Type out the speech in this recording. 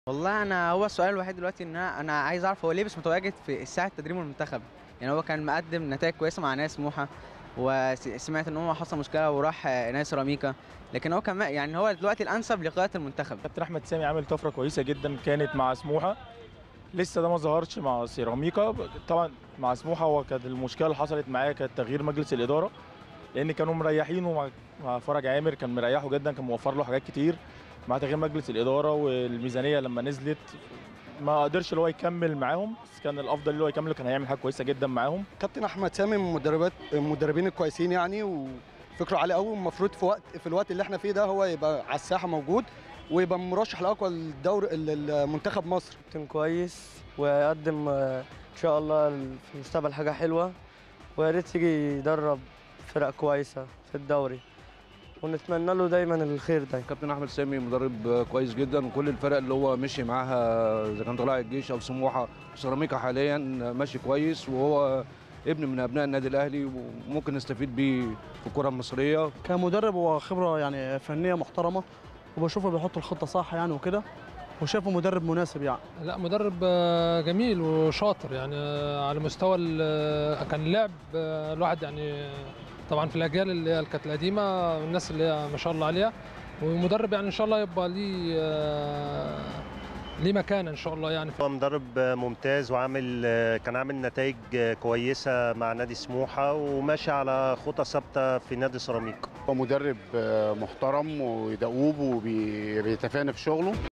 والله انا هو السؤال الوحيد دلوقتي ان انا انا عايز اعرف هو ليه مش متواجد في ساعه تدريب المنتخب يعني هو كان مقدم نتائج كويسه مع ناس سموحه وسمعت ان هو حصل مشكله وراح نادي سيراميكا لكن هو كان يعني هو دلوقتي الانسب لقياده المنتخب كابتن احمد سامي عامل طفره كويسه جدا كانت مع سموحه لسه ده ما ظهرش مع سيراميكا طبعا مع سموحه هو كانت المشكله اللي حصلت معاه كانت تغيير مجلس الاداره لان كانوا مريحينه مع مع فرج عامر كان مريحه جدا كان موفر له حاجات كتير مع تغيير مجلس الاداره والميزانيه لما نزلت ما قدرش اللي هو يكمل معاهم بس كان الافضل اللي هو يكمل كان هيعمل حاجه كويسه جدا معاهم كابتن احمد سامي من المدربات المدربين الكويسين يعني وفكره عالي قوي المفروض في وقت في الوقت اللي احنا فيه ده هو يبقى على الساحه موجود ويبقى مرشح لاقوى الدور المنتخب مصر كابتن كويس ويقدم آه، ان شاء الله في المستقبل حاجه حلوه ويا ريت يجي يدرب فرق كويسه في الدوري ونتمنى له دايما الخير ده كابتن احمد سامي مدرب كويس جدا وكل الفرق اللي هو مشي معاها اذا كان طلائع الجيش او سموحه سيراميكا حاليا ماشي كويس وهو ابن من ابناء النادي الاهلي وممكن نستفيد بيه في الكره المصريه كمدرب هو خبره يعني فنيه محترمه وبشوفه بيحط الخطه صح يعني وكده وشايفه مدرب مناسب يعني لا مدرب آه، جميل وشاطر يعني آه، على مستوى ال- آه، كان لعب آه، الواحد يعني طبعا في الاجيال اللي هي كانت القديمه الناس اللي هي ما شاء الله عليها ومدرب يعني ان شاء الله يبقى ليه آه، ليه مكانه ان شاء الله يعني هو مدرب ممتاز وعامل كان عامل نتائج كويسه مع نادي سموحه وماشي على خطى ثابته في نادي سيراميكا هو مدرب محترم ودؤوب وبيتفانى في شغله